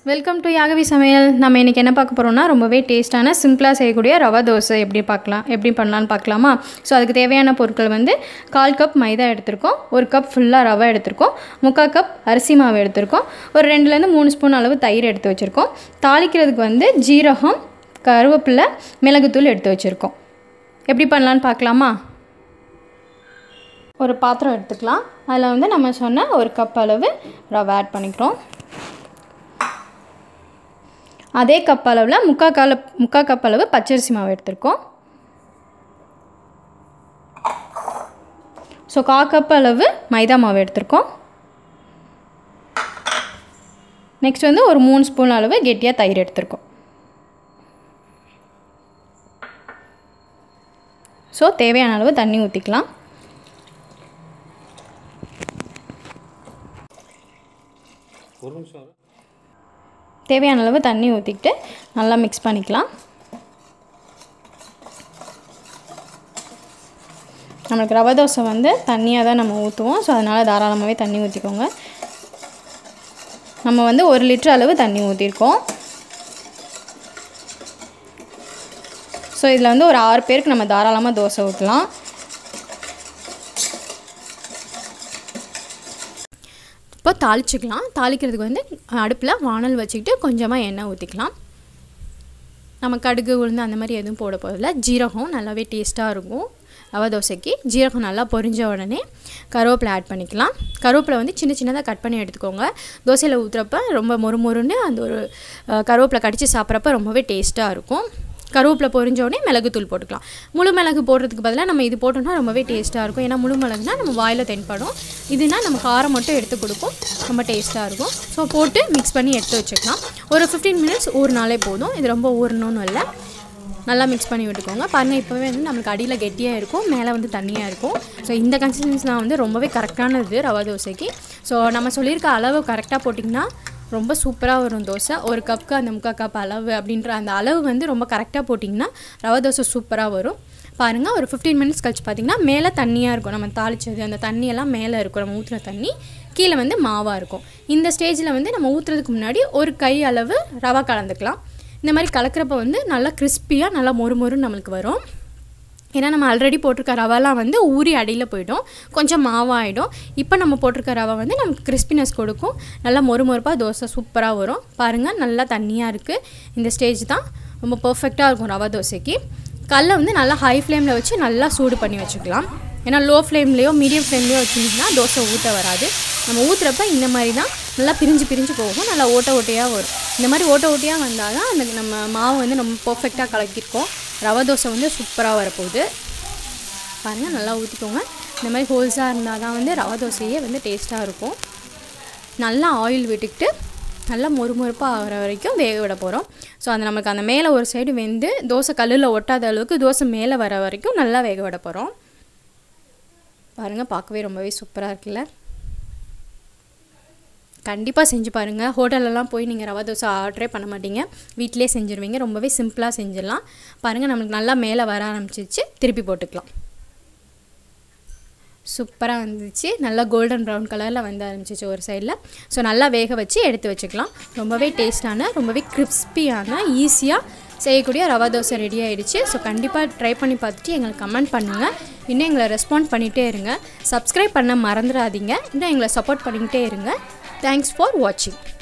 Welcome to யாகவி சமையல் நம்ம இன்றைக்கி என்ன பார்க்க போகிறோம்னா ரொம்பவே டேஸ்ட்டான சிம்பிளாக செய்யக்கூடிய ரவா தோசை எப்படி பார்க்கலாம் எப்படி பண்ணலான்னு பார்க்கலாமா ஸோ அதுக்கு தேவையான பொருட்கள் வந்து கால் கப் மைதா எடுத்திருக்கோம் ஒரு கப் ஃபுல்லாக ரவை எடுத்திருக்கோம் முக்கால் கப் அரிசி மாவு எடுத்திருக்கோம் ஒரு ரெண்டுலேருந்து மூணு ஸ்பூன் அளவு தயிர் எடுத்து வச்சுருக்கோம் தாளிக்கிறதுக்கு வந்து ஜீரகம் கருவேப்பிலை மிளகுத்தூள் எடுத்து வச்சுருக்கோம் எப்படி பண்ணலான்னு பார்க்கலாமா ஒரு பாத்திரம் எடுத்துக்கலாம் அதில் வந்து நம்ம சொன்ன ஒரு கப் அளவு ரவை ஆட் பண்ணிக்கிறோம் அதே கப் அளவில் முக்கால் கால முக்கால் கப் அளவு பச்சரிசி மாவு எடுத்திருக்கோம் ஸோ கா கப் அளவு மைதா மாவு எடுத்திருக்கோம் நெக்ஸ்ட் வந்து ஒரு மூணு ஸ்பூன் அளவு கெட்டியாக தயிர் எடுத்திருக்கோம் ஸோ தேவையான அளவு தண்ணி ஊற்றிக்கலாம் ஒரு நிமிஷம் இரு. தேவையான அளவு தண்ணி ஊற்றிக்கிட்டு நல்லா மிக்ஸ் பண்ணிக்கலாம் நம்மளுக்கு ரவை தோசை வந்து தண்ணியாக தான் நம்ம ஊற்றுவோம் ஸோ அதனால் தாராளமாகவே தண்ணி ஊற்றிக்கோங்க நம்ம வந்து ஒரு லிட்டர் அளவு தண்ணி ஊற்றிருக்கோம் ஸோ இதில் வந்து ஒரு ஆறு பேருக்கு நம்ம தாராளமாக தோசை ஊற்றலாம் இப்போ தாளிச்சிக்கலாம் தாளிக்கிறதுக்கு வந்து அடுப்பில் வானல் வச்சுக்கிட்டு கொஞ்சமாக எண்ணெய் ஊற்றிக்கலாம் நம்ம கடுகு உளுந்து அந்த மாதிரி எதுவும் போட போதில்ல ஜீரகம் நல்லாவே டேஸ்ட்டாக இருக்கும் ரவை தோசைக்கு ஜீரகம் நல்லா பொரிஞ்ச உடனே கருவேப்பிலை ஆட் பண்ணிக்கலாம் கருவேப்பிலை வந்து சின்ன சின்னதாக கட் பண்ணி எடுத்துக்கோங்க தோசையில் ஊற்றுறப்ப ரொம்ப மொறு மொறுன்னு அந்த ஒரு அஹ், கருவேப்பிலை கடித்து சாப்பிட்றப்ப ரொம்பவே டேஸ்ட்டாக இருக்கும் கருவேப்பிலை பொரிஞ்ச உடனே மிளகுத்தூள் போட்டுக்கலாம் முழு மிளகு போடுறதுக்கு பதிலாக நம்ம இது போட்டோம்னா ரொம்பவே டேஸ்ட்டாக இருக்கும் ஏன்னா முழு மிளகுனா நம்ம வாயில் தென்படும் இதுனா நம்ம காரம் மட்டும் எடுத்து கொடுக்கும் ரொம்ப டேஸ்ட்டாக இருக்கும் ஸோ போட்டு மிக்ஸ் பண்ணி எடுத்து வச்சுக்கலாம் ஒரு ஃபிஃப்டீன் மினிட்ஸ் ஊறினாலே போதும் இது ரொம்ப ஊறணும்னு இல்லை நல்லா மிக்ஸ் பண்ணி விட்டுக்கோங்க பாருங்கள் இப்போவே வந்து நம்மளுக்கு அடியில் கெட்டியாக இருக்கும் மேலே வந்து தண்ணியாக இருக்கும் ஸோ இந்த கன்சிஸ்டன்ஸ்லாம் வந்து ரொம்பவே கரெக்டானது ரவா தோசைக்கு ஸோ நம்ம சொல்லியிருக்க அளவு கரெக்டாக போட்டிங்கன்னா ரொம்ப சூப்பராக வரும் தோசை ஒரு கப்புக்கு அந்த முக்கால் கப் அளவு அப்படின்ற அந்த அளவு வந்து ரொம்ப கரெக்டாக போட்டிங்கன்னா ரவா தோசை சூப்பராக வரும் பாருங்கள் ஒரு ஃபிஃப்டீன் மினிட்ஸ் கழிச்சு பார்த்தீங்கன்னா மேலே தண்ணியாக இருக்கும் நம்ம தாளிச்சது அந்த தண்ணியெல்லாம் மேலே இருக்கும் நம்ம ஊற்றுன தண்ணி கீழே வந்து மாவாக இருக்கும் இந்த ஸ்டேஜில் வந்து நம்ம ஊற்றுறதுக்கு முன்னாடி ஒரு கை அளவு ரவா கலந்துக்கலாம் இந்த மாதிரி கலக்கிறப்ப வந்து நல்லா கிறிஸ்பியாக நல்லா மொறு மொறுன்னு நம்மளுக்கு வரும் ஏன்னா நம்ம ஆல்ரெடி போட்டிருக்க ரவாலாம் வந்து ஊறி அடியில் போயிடும் கொஞ்சம் மாவாயிடும் இப்போ நம்ம போட்டிருக்க ரவை வந்து நமக்கு கிறிஸ்பினஸ் கொடுக்கும் நல்லா மொறு மொறுப்பாக தோசை சூப்பராக வரும் பாருங்கள் நல்லா தண்ணியாக இருக்குது இந்த ஸ்டேஜ் தான் ரொம்ப பர்ஃபெக்டாக இருக்கும் ரவா தோசைக்கு கல்லை வந்து நல்லா ஹை ஃப்ளேமில் வச்சு நல்லா சூடு பண்ணி வச்சுக்கலாம் ஏன்னா லோ ஃப்ளேம்லேயோ மீடியம் ஃப்ளேம்லேயோ வச்சுருந்தீங்கன்னா தோசை ஊற்ற வராது நம்ம ஊற்றுறப்ப இந்த மாதிரி தான் நல்லா பிரிஞ்சு பிரிஞ்சு போகும் நல்லா ஓட்ட ஓட்டையாக வரும் இந்த மாதிரி ஓட்ட ஓட்டையாக வந்தால் தான் அந்த நம்ம மாவு வந்து நம்ம பர்ஃபெக்டாக கலக்கியிருக்கோம் ரவை தோசை வந்து சூப்பராக வரப்போகுது பாருங்கள் நல்லா ஊற்றிக்கோங்க இந்த மாதிரி ஹோல்ஸாக இருந்தால் தான் வந்து ரவை தோசையே வந்து டேஸ்ட்டாக இருக்கும் நல்லா ஆயில் விட்டுக்கிட்டு நல்லா மொறுமொறுப்பாக ஆகிற வரைக்கும் வேக விட போகிறோம் ஸோ அது நமக்கு அந்த மேலே ஒரு சைடு வெந்து தோசை கல்லில் ஒட்டாத அளவுக்கு தோசை மேலே வர வரைக்கும் நல்லா வேக விட போகிறோம் பாருங்கள் பார்க்கவே ரொம்பவே சூப்பராக இருக்குல்ல கண்டிப்பாக செஞ்சு பாருங்கள் ஹோட்டலெல்லாம் போய் நீங்கள் ரவா தோசை ஆர்டரே பண்ண மாட்டீங்க வீட்டிலே செஞ்சுருவீங்க ரொம்பவே சிம்பிளாக செஞ்சிடலாம் பாருங்கள் நம்மளுக்கு நல்லா மேலே வர ஆரம்பிச்சிச்சு திருப்பி போட்டுக்கலாம் சூப்பராக வந்துச்சு நல்லா கோல்டன் ப்ரௌன் கலரில் வந்து ஆரம்பிச்சிச்சு ஒரு சைடில் ஸோ நல்லா வேக வச்சு எடுத்து வச்சுக்கலாம் ரொம்பவே டேஸ்டான ரொம்பவே கிறிஸ்பியான ஈஸியாக செய்யக்கூடிய ரவா தோசை ரெடி ஆயிடுச்சு ஸோ கண்டிப்பாக ட்ரை பண்ணி பார்த்துட்டு எங்களுக்கு கமெண்ட் பண்ணுங்கள் இன்னும் எங்களை ரெஸ்பாண்ட் பண்ணிகிட்டே இருங்க சப்ஸ்கிரைப் பண்ண மறந்துடாதீங்க இன்னும் எங்களை சப்போர்ட் பண்ணிக்கிட்டே இருங்க தேங்க்ஸ் ஃபார் வாட்சிங்